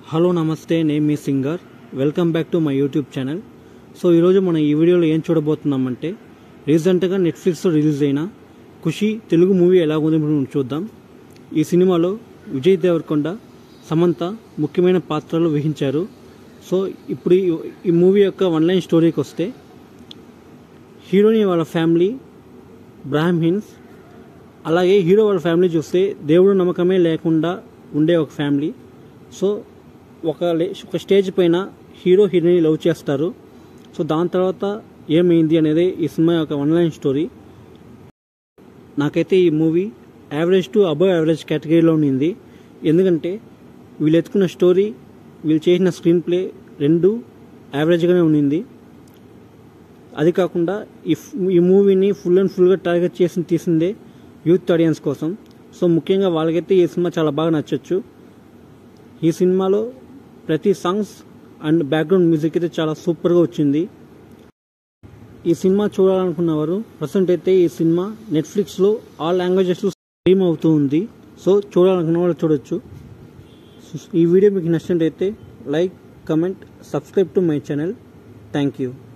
hello నమస్తే name మీ singer welcome back to my YouTube channel so ఈరోజు మనం ఈ వీడియోలో ఏం చూడబోతున్నామంటే రీసెంట్గా నెట్ఫ్లిక్స్లో రిలీజ్ అయిన ఖుషి తెలుగు మూవీ ఎలా ఉంది మనం చూద్దాం ఈ సినిమాలో విజయ్ దేవరకొండ సమంత ముఖ్యమైన పాత్రలు వహించారు సో ఇప్పుడు ఈ- ఈ మూవీ యొక్క వన్ లైన్ స్టోరీకి వస్తే హీరోని వాళ్ళ ఫ్యామిలీ బ్రాహ్మిన్స్ అలాగే హీరో వాళ్ళ ఫ్యామిలీ చూస్తే దేవుడు నమ్మకమే లేకుండా ఉండే ఒక ఫ్యామిలీ సో ఒక లే- ఒక స్టేజ్ పైన హీరో హీరోని లవ్ చేస్తారు సో దాని తర్వాత ఏమైంది అనేది ఈ సినిమా యొక్క వన్ లైన్ స్టోరీ నాకైతే ఈ movie average to above average కేటగిరీలో ఉండింది ఎందుకంటే వీళ్ళు ఎత్తుకున్న స్టోరీ వీళ్ళు చేసిన స్క్రీన్ ప్లే రెండు యావరేజ్గానే ఉండింది అది కాకుండా ఈ ఫ్- ఈ మూవీని ఫుల్ అండ్ ఫుల్గా టార్గెట్ చేసి తీసిందే యూత్ ఆడియన్స్ కోసం సో ముఖ్యంగా వాళ్ళకైతే ఈ సినిమా చాలా బాగా నచ్చొచ్చు ఈ సినిమాలో ప్రతి సాంగ్స్ అండ్ బ్యాక్గ్రౌండ్ మ్యూజిక్ అయితే చాలా సూపర్గా వచ్చింది ఈ సినిమా చూడాలనుకున్నవారు ప్రజెంట్ అయితే ఈ సినిమా నెట్ఫ్లిక్స్లో ఆల్ లాంగ్వేజెస్ స్ట్రీమ్ అవుతూ ఉంది సో చూడాలనుకున్న వాళ్ళు చూడొచ్చు ఈ వీడియో మీకు నచ్చినట్టయితే like comment subscribe to my channel thank you